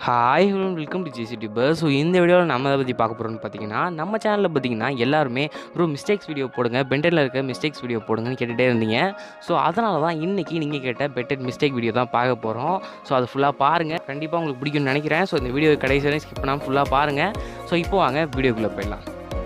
hi hello welcome to GC Tuber so இந்த வீடியோவில் நம்ம எதை பற்றி பார்க்க போகிறோம்னு பார்த்தீங்கன்னா நம்ம சேனலில் பார்த்தீங்கன்னா எல்லாருமே ஒரு மிஸ்டேக்ஸ் வீடியோ போடுங்க பென்டனில் இருக்க மிஸ்டேக்ஸ் வீடியோ போடுங்கன்னு கேட்டுகிட்டே இருந்தீங்க ஸோ அதனால தான் இன்றைக்கி நீங்கள் கேட்ட பெட்டட் மிஸ்டேக் வீடியோ தான் பார்க்க போகிறோம் ஸோ அது ஃபுல்லாக பாருங்கள் கண்டிப்பாக உங்களுக்கு பிடிக்கும்னு நினைக்கிறேன் ஸோ இந்த வீடியோ கடைசி வரையும் ஸ்கிப் பண்ணாமல் ஃபுல்லாக பாருங்கள் ஸோ இப்போ வாங்க வீடியோக்குள்ளே போயிடலாம்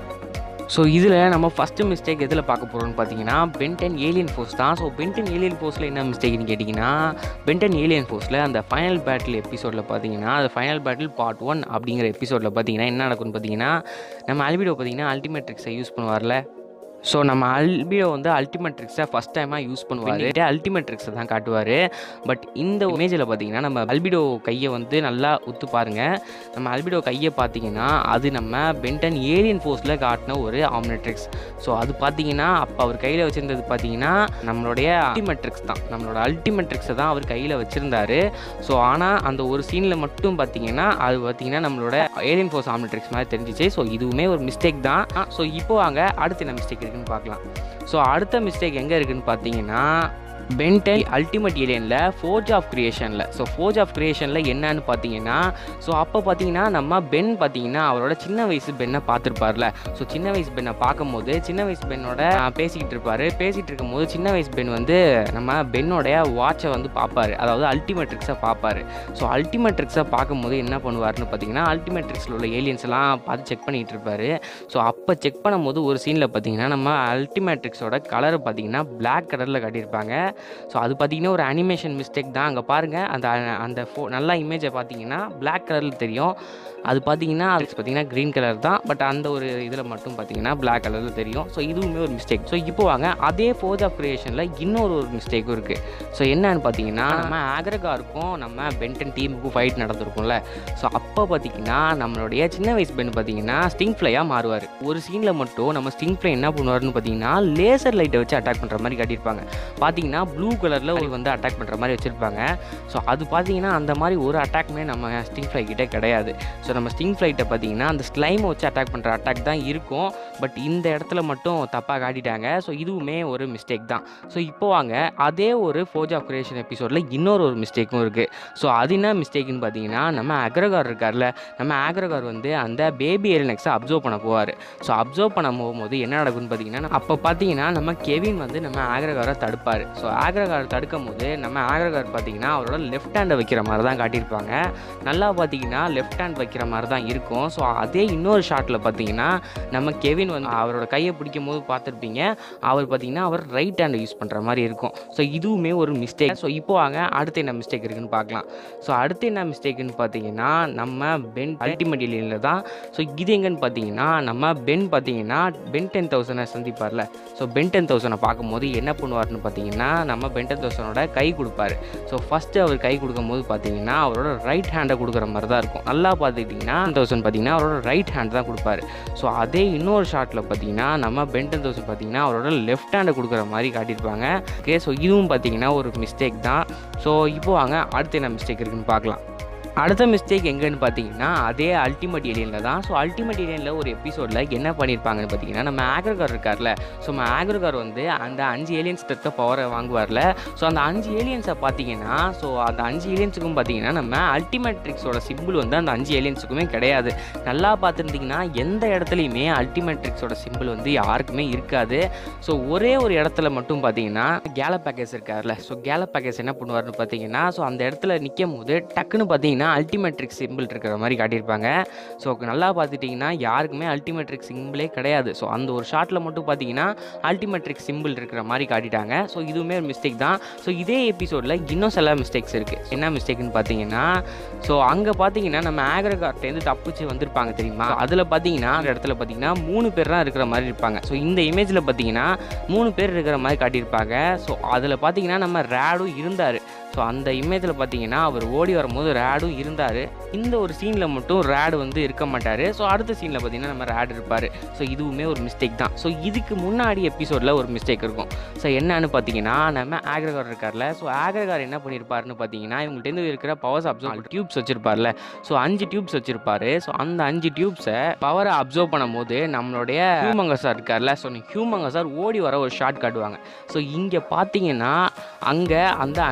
ஸோ இதில் நம்ம ஃபஸ்ட்டு மிஸ்டேக் எதில் பார்க்க போகிறோம்னு பார்த்தீங்கன்னா பென்டன் ஏலியன் ஃபோர்ஸ் தான் ஸோ பென்டன் ஏலியன் ஃபோர்ஸில் என்ன மிஸ்டேக்னு கேட்டிங்கன்னா பென்டன் ஏலியன் ஃபோர்ஸில் அந்த ஃபைனல் பேட்டில் எபிசோடில் பார்த்தீங்கன்னா அந்த ஃபைனல் பேட்டில் பார்ட் ஒன் அப்படிங்கிற எபிசோடில் பார்த்தீங்கன்னா என்ன நடக்கும்னு பார்த்தீங்கன்னா நம்ம அல்பிடோ பார்த்தீங்கன்னா அல்டிமேட் ட்ரிக்ஸை யூஸ் பண்ணுவார்ல ஸோ நம்ம அல்பிடோ வந்து அல்டிமேட் ட்ரிக்ஸை ஃபஸ்ட் டைமாக யூஸ் பண்ணுவார் அல்டிமேட் ட்ரிக்ஸை தான் காட்டுவார் பட் இந்த இமேஜில் பார்த்தீங்கன்னா நம்ம அல்பிடோ கையை வந்து நல்லா உத்து பாருங்கள் நம்ம அல்பிடோ கையை பார்த்தீங்கன்னா அது நம்ம பென்டன் ஏலியன் ஃபோர்ஸில் காட்டின ஒரு ஆம்னட்ரிக்ஸ் ஸோ அது பார்த்தீங்கன்னா அப்போ அவர் கையில் வச்சுருந்தது பார்த்தீங்கன்னா நம்மளுடைய அல்டிமெட்ரிக்ஸ் தான் நம்மளோட அல்டிமெட்ரிக்ஸை தான் அவர் கையில் வச்சுருந்தாரு ஸோ ஆனால் அந்த ஒரு சீனில் மட்டும் பார்த்தீங்கன்னா அது பார்த்தீங்கன்னா நம்மளோட ஏலியன் ஃபோர்ஸ் ஆம்னட்ரிக்ஸ் மாதிரி தெரிஞ்சிச்சு ஸோ இதுவுமே ஒரு மிஸ்டேக் தான் ஸோ இப்போ வாங்க அடுத்து என்ன மிஸ்டேக் இருக்குன்னு பார்க்கலாம் ஸோ அடுத்த மிஸ்டேக் எங்கே இருக்குன்னு பார்த்தீங்கன்னா பென்டென் அல்டிமேட் ஏலியனில் ஃபோர்ஜ் ஆஃப் கிரியேஷனில் ஸோ ஃபோர்ஜ் ஆஃப் கிரியேஷனில் என்னன்னு பார்த்தீங்கன்னா ஸோ அப்போ பார்த்தீங்கன்னா நம்ம பென் பார்த்தீங்கன்னா அவரோட சின்ன வயசு பென்னை பார்த்துருப்பார்ல ஸோ சின்ன வயசு பென்னை பார்க்கும்போது சின்ன வயசு பெண்ணோட பேசிக்கிட்டு இருப்பார் பேசிகிட்டு இருக்கும்போது சின்ன வயசு பென் வந்து நம்ம பென்னோடைய வாட்சை வந்து பார்ப்பாரு அதாவது அல்டிமேட்ரிக்ஸை பார்ப்பாரு ஸோ அல்டிமேட்ரிக்ஸை பார்க்கும்போது என்ன பண்ணுவார்னு பார்த்தீங்கன்னா அல்டிமேட்ரிக்ஸில் உள்ள ஏலியன்ஸ் எல்லாம் பார்த்து செக் பண்ணிகிட்டு இருப்பாரு ஸோ அப்போ செக் பண்ணும்போது ஒரு சீனில் பார்த்தீங்கன்னா நம்ம அல்டிமேட்ரிக்ஸோட கலரை பார்த்தீங்கன்னா பிளாக் கலரில் காட்டியிருப்பாங்க ஸோ அது பார்த்தீங்கன்னா ஒரு அனிமேஷன் மிஸ்டேக் தான் அங்கே பாருங்கள் அந்த அந்த ஃபோ நல்லா இமேஜை பார்த்தீங்கன்னா பிளாக் கலரில் தெரியும் அது பார்த்தீங்கன்னா அது பார்த்தீங்கன்னா க்ரீன் கலர் தான் பட் அந்த ஒரு இதில் மட்டும் பார்த்தீங்கன்னா பிளாக் கலரில் தெரியும் ஸோ இதுவுமே ஒரு மிஸ்டேக் ஸோ இப்போ வாங்க அதே ஃபோர்த் ஆஃப் கிரியேஷனில் இன்னொரு ஒரு மிஸ்டேக்கும் இருக்குது ஸோ என்னன்னு பார்த்தீங்கன்னா நம்ம ஆக்ரகாருக்கும் நம்ம பென்டன் டீமுக்கும் ஃபைட் நடந்திருக்கும்ல ஸோ அப்போ பார்த்தீங்கன்னா நம்மளுடைய சின்ன வயசு பெண் பார்த்தீங்கன்னா ஸ்டிங் ஃப்ளையாக மாறுவார் ஒரு சீனில் மட்டும் நம்ம ஸ்டிங் ஃப்ளை என்ன பண்ணுவார்னு பார்த்தீங்கன்னா லேசர் லைட்டை வச்சு அட்டாக் பண்ணுற மாதிரி காட்டியிருப்பாங்க பார்த்தீங்கன்னா ப்ளூ கலரில் ஒரு வந்து அட்டாக் பண்ணுற மாதிரி வச்சுருப்பாங்க ஸோ அது பார்த்தீங்கன்னா அந்த மாதிரி ஒரு அட்டாக்மே நம்ம ஸ்டிங் ஃப்ளை கிட்டே கிடையாது ஸோ நம்ம ஸ்டிங் ஃப்ளைட்டை பார்த்தீங்கன்னா அந்த ஸ்லைமை வச்சு அட்டாக் பண்ணுற அட்டாக் தான் இருக்கும் பட் இந்த இடத்துல மட்டும் தப்பாக காட்டிட்டாங்க ஸோ இதுவுமே ஒரு மிஸ்டேக் தான் ஸோ இப்போ வாங்க அதே ஒரு ஃபோர்ஜ் ஆஃப் கிரியேஷன் எபிசோடில் இன்னொரு ஒரு மிஸ்டேக்கும் இருக்குது ஸோ அது என்ன மிஸ்டேக்குன்னு பார்த்தீங்கன்னா நம்ம அக்ரகார் இருக்கார்ல நம்ம ஆக்ரகார் வந்து அந்த பேபி எலினெக்ஸை அப்சர்வ் பண்ண போவார் ஸோ அப்சர்வ் பண்ண போகும்போது என்ன நடக்கும்னு பார்த்தீங்கன்னா அப்போ பார்த்தீங்கன்னா நம்ம கெவின் வந்து நம்ம ஆக்ரகாரை தடுப்பார் ஸோ ஆக்ரகார் தடுக்கும் போது நம்ம ஆக்ரகார் பார்த்தீங்கன்னா அவரோட லெஃப்ட் ஹேண்டை வைக்கிற மாதிரி தான் காட்டியிருப்பாங்க நல்லா பார்த்தீங்கன்னா லெஃப்ட் ஹேண்ட் வைக்கிற மாதிரி தான் இருக்கும் ஸோ அதே இன்னொரு ஷாட்டில் பார்த்தீங்கன்னா நம்ம கெவின் வந்து அவரோட கையை பிடிக்கும் போது பார்த்துருப்பீங்க அவர் பார்த்தீங்கன்னா அவர் ரைட் ஹேண்டை யூஸ் பண்ணுற மாதிரி இருக்கும் ஸோ இதுவுமே ஒரு மிஸ்டேக் ஸோ இப்போ வாங்க அடுத்து என்ன மிஸ்டேக் இருக்குன்னு பார்க்கலாம் ஸோ அடுத்து என்ன மிஸ்டேக்குன்னு பார்த்தீங்கன்னா நம்ம பென் அல்டிமேட் இலியனில் தான் ஸோ இது எங்கன்னு பார்த்தீங்கன்னா நம்ம பென் பார்த்தீங்கன்னா பென் டென் தௌசண்டை சந்திப்பார்ல ஸோ பென் டென் தௌசண்டை பார்க்கும்போது என்ன பண்ணுவார்னு பார்த்தீங்கன்னா நம்ம பென் டென் தௌசண்டோட கை கொடுப்பாரு ஸோ ஃபஸ்ட்டு அவர் கை கொடுக்கும்போது பார்த்தீங்கன்னா அவரோட ரைட் ஹேண்டை கொடுக்குற மாதிரி தான் இருக்கும் நல்லா பார்த்துக்கிட்டிங்கன்னா தௌசண்ட் பார்த்தீங்கன்னா அவரோட ரைட் ஹேண்ட் தான் கொடுப்பாரு ஸோ அதே இன்னொரு ஷாட்டில் பார்த்தீங்கன்னா நம்ம பென் டென் தௌசண்ட் பார்த்தீங்கன்னா அவரோட லெஃப்ட் ஹேண்டை கொடுக்குற மாதிரி காட்டியிருப்பாங்க ஓகே ஸோ இதுவும் பார்த்தீங்கன்னா ஒரு மிஸ்டேக் தான் ஸோ இப்போ வாங்க அடுத்து என்ன மிஸ்டேக் இருக்குன்னு பார்க்கலாம் அடுத்த மிஸ்டேக் எங்கன்னு பார்த்தீங்கன்னா அதே அல்டிமேட் ஏலியனில் தான் ஸோ அல்டிமேட் ஏலியனில் ஒரு எபிசோடில் என்ன பண்ணியிருப்பாங்கன்னு பார்த்தீங்கன்னா நம்ம ஆக்ரகார் இருக்கார்ல ஸோ நம்ம ஆக்ரகார் வந்து அந்த அஞ்சு ஏலியன்ஸ் தக்க பவரை வாங்குவார்ல ஸோ அந்த அஞ்சு ஏலியன்ஸை பார்த்தீங்கன்னா ஸோ அந்த அஞ்சு ஏலியன்ஸுக்கும் பார்த்தீங்கன்னா நம்ம அல்டிமேட்ரிக்ஸோட சிம்பிள் வந்து அந்த அஞ்சு ஏலியன்ஸுக்குமே கிடையாது நல்லா பார்த்துருந்தீங்கன்னா எந்த இடத்துலையுமே அல்டிமேட்ரிக்ஸோட சிம்பிள் வந்து யாருக்குமே இருக்காது ஸோ ஒரே ஒரு இடத்துல மட்டும் பார்த்தீங்கன்னா கேல பேக்கேஜ் இருக்கார்ல ஸோ கேல பேக்கேஜ் என்ன பண்ணுவார்னு பார்த்தீங்கன்னா ஸோ அந்த இடத்துல நிற்கும் போது டக்குன்னு பார்த்தீங்கன்னா அல்டிமேட்ரிக் சிம்பிள் இருக்கிற மாதிரி காட்டியிருப்பாங்க ஸோ நல்லா பார்த்துட்டிங்கன்னா யாருக்குமே அல்டிமேட்ரிக் சிம்பிளே கிடையாது ஸோ அந்த ஒரு ஷாட்டில் மட்டும் பார்த்தீங்கன்னா அல்டிமேட்ரிக் சிம்பிள் இருக்கிற மாதிரி காட்டிட்டாங்க ஸோ இதுவுமே ஒரு மிஸ்டேக் தான் ஸோ இதே எபிசோடில் இன்னும் சில மிஸ்டேக்ஸ் இருக்குது என்ன மிஸ்டேக்னு பார்த்தீங்கன்னா ஸோ அங்கே பார்த்தீங்கன்னா நம்ம ஆக்ரகார்ட்லேருந்து தப்பிச்சு வந்திருப்பாங்க தெரியுமா அதில் பார்த்தீங்கன்னா அந்த இடத்துல பார்த்தீங்கன்னா மூணு பேர் தான் இருக்கிற மாதிரி இருப்பாங்க ஸோ இந்த இமேஜில் பார்த்தீங்கன்னா மூணு பேர் இருக்கிற மாதிரி காட்டியிருப்பாங்க ஸோ அதில் பார்த்தீங்கன்னா நம்ம ரேடும் இருந்தார் ஸோ அந்த இமேஜில் பார்த்தீங்கன்னா அவர் ஓடி வரும்போது ரேடும் இருந்தார் இந்த ஒரு சீனில் மட்டும் ரேடு வந்து இருக்க மாட்டார் ஸோ அடுத்த சீனில் பார்த்தீங்கன்னா நம்ம ரேடு இருப்பார் ஸோ இதுவுமே ஒரு மிஸ்டேக் தான் ஸோ இதுக்கு முன்னாடி எபிசோடில் ஒரு மிஸ்டேக் இருக்கும் ஸோ என்னன்னு பார்த்தீங்கன்னா நம்ம ஆக்ரகார் இருக்கார்ல ஸோ ஆக்ரகார் என்ன பண்ணியிருப்பாருன்னு பார்த்தீங்கன்னா இவங்கள்ட்டேருந்து இருக்கிற பவர்ஸ் அப்சர்வ் டியூப்ஸ் வச்சிருப்பார்ல ஸோ அஞ்சு டியூப்ஸ் வச்சிருப்பாரு ஸோ அந்த அஞ்சு டியூப்ஸை பவரை அப்சர்வ் பண்ணும்போது நம்மளுடைய ஹியூமங்கஸார் இருக்கார்ல ஸோ ஹியூமங்கஸார் ஓடி வர ஒரு ஷாட் காட்டுவாங்க ஸோ இங்கே பார்த்தீங்கன்னா அங்கே அந்த அஞ்சு டியூப்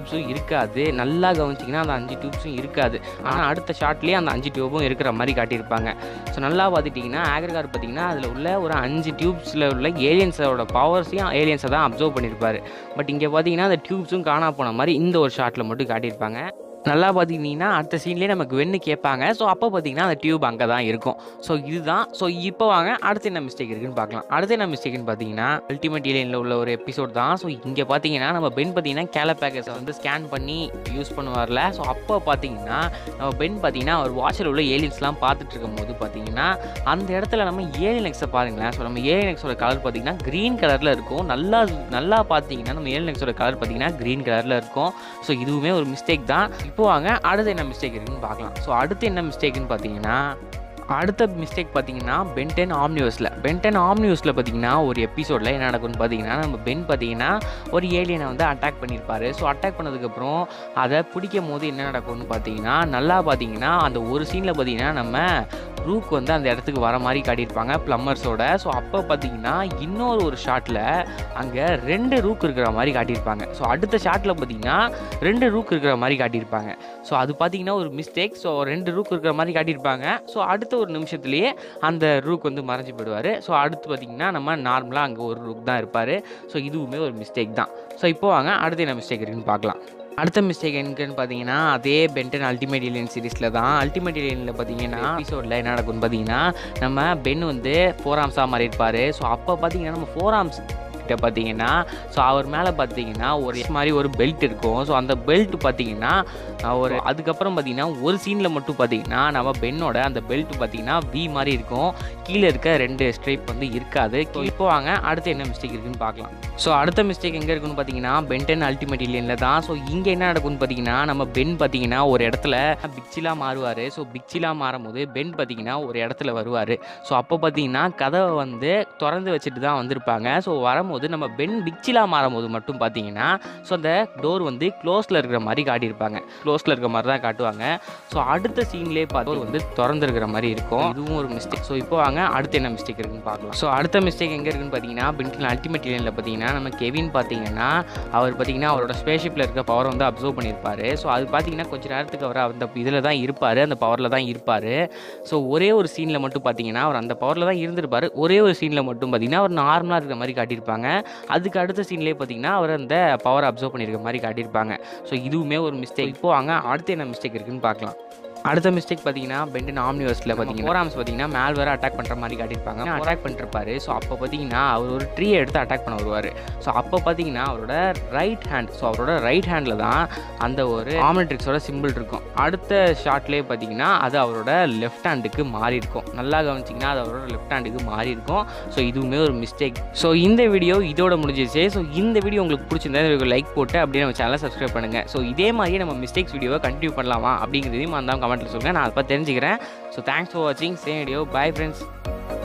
டியூப்ஸும் இருக்காது நல்லா கவனிச்சிங்கன்னா அந்த அஞ்சு டியூப்ஸும் இருக்காது ஆனால் அடுத்த ஷாட்லேயே அந்த அஞ்சு டியூபும் இருக்கிற மாதிரி காட்டியிருப்பாங்க ஸோ நல்லா பார்த்துட்டிங்கன்னா ஆக்ரகார் பார்த்தீங்கன்னா அதில் உள்ள ஒரு அஞ்சு டியூப்ஸில் உள்ள ஏலியன்ஸோட பவர்ஸையும் ஏலியன்ஸை தான் அப்சர்வ் பண்ணியிருப்பாரு பட் இங்கே பார்த்தீங்கன்னா அந்த டியூப்ஸும் காணா போன மாதிரி இந்த ஒரு ஷாட்டில் மட்டும் காட்டியிருப்பாங்க நல்லா பார்த்துக்கிட்டிங்கன்னா அடுத்த சீன்லேயே நமக்கு வென்னு கேட்பாங்க ஸோ அப்போ பார்த்தீங்கன்னா அந்த டியூப் அங்கே தான் இருக்கும் ஸோ இதுதான் ஸோ இப்போ வாங்க அடுத்து என்ன மிஸ்டேக் இருக்குன்னு பார்க்கலாம் அடுத்து என்ன மிஸ்டேக்னு பார்த்தீங்கன்னா அல்டிமேட் ஏலியனில் உள்ள ஒரு எபிசோட் தான் ஸோ இங்கே பார்த்தீங்கன்னா நம்ம பென் பார்த்தீங்கன்னா கேல பேக்கர்ஸை வந்து ஸ்கேன் பண்ணி யூஸ் பண்ணுவார்ல ஸோ அப்போ பார்த்தீங்கன்னா நம்ம பென் பார்த்தீங்கன்னா அவர் வாட்சில் உள்ள ஏலியன்ஸ்லாம் பார்த்துட்டு இருக்கும்போது பார்த்தீங்கன்னா அந்த இடத்துல நம்ம ஏலியனெக்ஸை பாருங்களேன் ஸோ நம்ம ஏலியனெக்ஸோட கலர் பார்த்தீங்கன்னா க்ரீன் கலரில் இருக்கும் நல்லா நல்லா பார்த்தீங்கன்னா நம்ம ஏலியனெக்ஸோட கலர் பார்த்தீங்கன்னா க்ரீன் கலரில் இருக்கும் ஸோ இதுவுமே ஒரு மிஸ்டேக் தான் இப்போ வாங்க அடுத்து என்ன மிஸ்டேக் இருக்குன்னு பார்க்கலாம் ஸோ அடுத்து என்ன மிஸ்டேக்குன்னு பார்த்தீங்கன்னா அடுத்த மிஸ்டேக் பார்த்தீங்கன்னா பென்டென் ஆம்னியூஸில் பென்டென் ஆம்னியூஸில் பார்த்தீங்கன்னா ஒரு எபிசோடில் என்ன நடக்கும்னு பார்த்தீங்கன்னா நம்ம பென் பார்த்தீங்கன்னா ஒரு ஏலியனை வந்து அட்டாக் பண்ணியிருப்பாரு ஸோ அட்டாக் பண்ணதுக்கப்புறம் அதை பிடிக்கும் போது என்ன நடக்கும்னு பார்த்தீங்கன்னா நல்லா பார்த்தீங்கன்னா அந்த ஒரு சீனில் பார்த்தீங்கன்னா நம்ம ரூக் வந்து அந்த இடத்துக்கு வர மாதிரி காட்டியிருப்பாங்க ப்ளம்மர்ஸோட ஸோ அப்போ பார்த்தீங்கன்னா இன்னொரு ஒரு ஷாட்டில் அங்கே ரெண்டு ரூக் இருக்கிற மாதிரி காட்டியிருப்பாங்க ஸோ அடுத்த ஷாட்டில் பார்த்தீங்கன்னா ரெண்டு ரூக் இருக்கிற மாதிரி காட்டியிருப்பாங்க ஸோ அது பார்த்தீங்கன்னா ஒரு மிஸ்டேக் ஸோ ரெண்டு ரூக் இருக்கிற மாதிரி காட்டியிருப்பாங்க ஸோ அடுத்த ஒரு நிமிஷத்துலேயே அந்த ரூக் வந்து மறைஞ்சு போயிடுவார் ஸோ அடுத்து பார்த்தீங்கன்னா நம்ம நார்மலாக அங்கே ஒரு ரூக் தான் இருப்பார் ஸோ இதுவுமே ஒரு மிஸ்டேக் தான் ஸோ இப்போ வாங்க அடுத்து என்ன மிஸ்டேக் இருக்குன்னு பார்க்கலாம் அடுத்த மிஸ்டேக் எங்கன்னு பார்த்தீங்கன்னா அதே பென்டன் அல்டிமேட் ஏலியன் சீரிஸில் தான் அல்டிமேட் ஏலியனில் பார்த்தீங்கன்னா எபிசோடில் என்ன நடக்கும்னு பார்த்தீங்கன்னா நம்ம பென் வந்து ஃபோர் ஆம்ஸாக மாறியிருப்பார் ஸோ அப்போ பார்த்தீங்கன்னா நம்ம ஃபோர் ஆம்ஸ் கிட்ட பார்த்தீங்கன்னா ஸோ அவர் மேலே பார்த்தீங்கன்னா ஒரு மாதிரி ஒரு பெல்ட் இருக்கும் ஸோ அந்த பெல்ட் பார்த்தீங்கன்னா அஹ், ஒரு அதுக்கப்புறம் பார்த்தீங்கன்னா ஒரு சீனில் மட்டும் பார்த்தீங்கன்னா நம்ம பென்னோட அந்த பெல்ட் பார்த்தீங்கன்னா வி மாதிரி இருக்கும் கீழே இருக்க ரெண்டு ஸ்ட்ரைப் வந்து இருக்காது இப்போ வாங்க அடுத்து என்ன மிஸ்டேக் இருக்குன்னு பார்க்கலாம் ஸோ அடுத்த மிஸ்டேக் எங்கே இருக்குன்னு பார்த்தீங்கன்னா பென்டன் அல்டிமேட் இல்லைன்ல தான் ஸோ இங்கே என்ன நடக்கும்னு பார்த்தீங்கன்னா நம்ம பென் பார்த்தீங்கன்னா ஒரு இடத்துல பிக்சிலாக மாறுவார் ஸோ பிக்சிலாக மாறும்போது பென் பார்த்தீங்கன்னா ஒரு இடத்துல வருவார் ஸோ அப்போ பார்த்தீங்கன்னா கதவை வந்து திறந்து வச்சுட்டு தான் வந்திருப்பாங்க ஸோ வரும்போது நம்ம பென் பிக்சிலாக மாறும்போது மட்டும் பார்த்தீங்கன்னா ஸோ அந்த டோர் வந்து க்ளோஸில் இருக்கிற மாதிரி காட்டியிருப்பாங்க க்ளோஸில் இருக்கிற மாதிரி தான் காட்டுவாங்க ஸோ அடுத்த சீன்லேயே பார்த்து வந்து திறந்துருக்கிற மாதிரி இருக்கும் இதுவும் ஒரு மிஸ்டேக் ஸோ இப்போ வாங்க அடுத்து என்ன மிஸ்டேக் இருக்குன்னு பார்க்கலாம் ஸோ அடுத்த மிஸ்டேக் எங்கே இருக்குன்னு பார்த்தீங்கன்னா பென்டில் அல்டிமேட் இலியனில் பார்த்தீங்கன்னா நம்ம கெவின் பார்த்தீங்கன்னா அவர் பார்த்தீங்கன்னா அவரோட ஸ்பேஷிப்பில் இருக்க பவர் வந்து அப்சர்வ் பண்ணியிருப்பாரு ஸோ அது பார்த்தீங்கன்னா கொஞ்ச நேரத்துக்கு அவர் அந்த இதில் தான் இருப்பார் அந்த பவரில் தான் இருப்பார் ஸோ ஒரே ஒரு சீனில் மட்டும் பார்த்தீங்கன்னா அவர் அந்த பவரில் தான் இருந்திருப்பார் ஒரே ஒரு சீனில் மட்டும் பார்த்தீங்கன்னா அவர் நார்மலாக இருக்கிற மாதிரி காட்டியிருப்பாங்க அதுக்கு அடுத்த சீன்லேயே பார்த்தீங்கன்னா அவர் அந்த பவர் அப்சர்வ் பண்ணியிருக்க மாதிரி காட்டியிருப்பாங்க ஸோ இதுவுமே ஒரு மிஸ்டேக் இப்போ வாங்க அடுத்து என்ன மிஸ்டேக் இருக்குன்னு பார்க்கலாம் அடுத்த மிஸ்டேக் பார்த்தீங்கன்னா பென்டன் ஆம்னிவர்ஸில் பார்த்தீங்கன்னா ஃபோராம்ஸ் பார்த்தீங்கன்னா மேல் வேறு அட்டாக் பண்ணுற மாதிரி காட்டியிருப்பாங்க அட்டாக் பண்ணிருப்பாரு ஸோ அப்போ பார்த்தீங்கன்னா அவர் ஒரு ட்ரீயை எடுத்து அட்டாக் பண்ண வருவார் ஸோ அப்போ பார்த்தீங்கன்னா அவரோட ரைட் ஹேண்ட் ஸோ அவரோட ரைட் ஹேண்டில் தான் அந்த ஒரு ஆம்னிட்ரிக்ஸோட சிம்பிள் இருக்கும் அடுத்த ஷாட்லேயே பார்த்தீங்கன்னா அது அவரோட லெஃப்ட் ஹேண்டுக்கு மாறி இருக்கும் நல்லா கவனிச்சிங்கன்னா அது அவரோட லெஃப்ட் ஹேண்டுக்கு மாறி இருக்கும் ஸோ இதுவுமே ஒரு மிஸ்டேக் ஸோ இந்த வீடியோ இதோட முடிஞ்சிச்சு ஸோ இந்த வீடியோ உங்களுக்கு பிடிச்சிருந்தா லைக் போட்டு அப்படியே நம்ம சேனலை சப்ஸ்கிரைப் பண்ணுங்கள் ஸோ இதே மாதிரியே நம்ம மிஸ்டேக்ஸ் வீடியோவை கண்டினியூ பண்ணலாமா அப்படிங்கிறதையும் அந்த கமெண்ட்டில் சொல்லுங்கள் நான் அதை பற்றி தெரிஞ்சுக்கிறேன் ஸோ தேங்க்ஸ் ஃபார் வாட்சிங் சேம் வீடியோ பை ஃப்ரெண்ட்ஸ்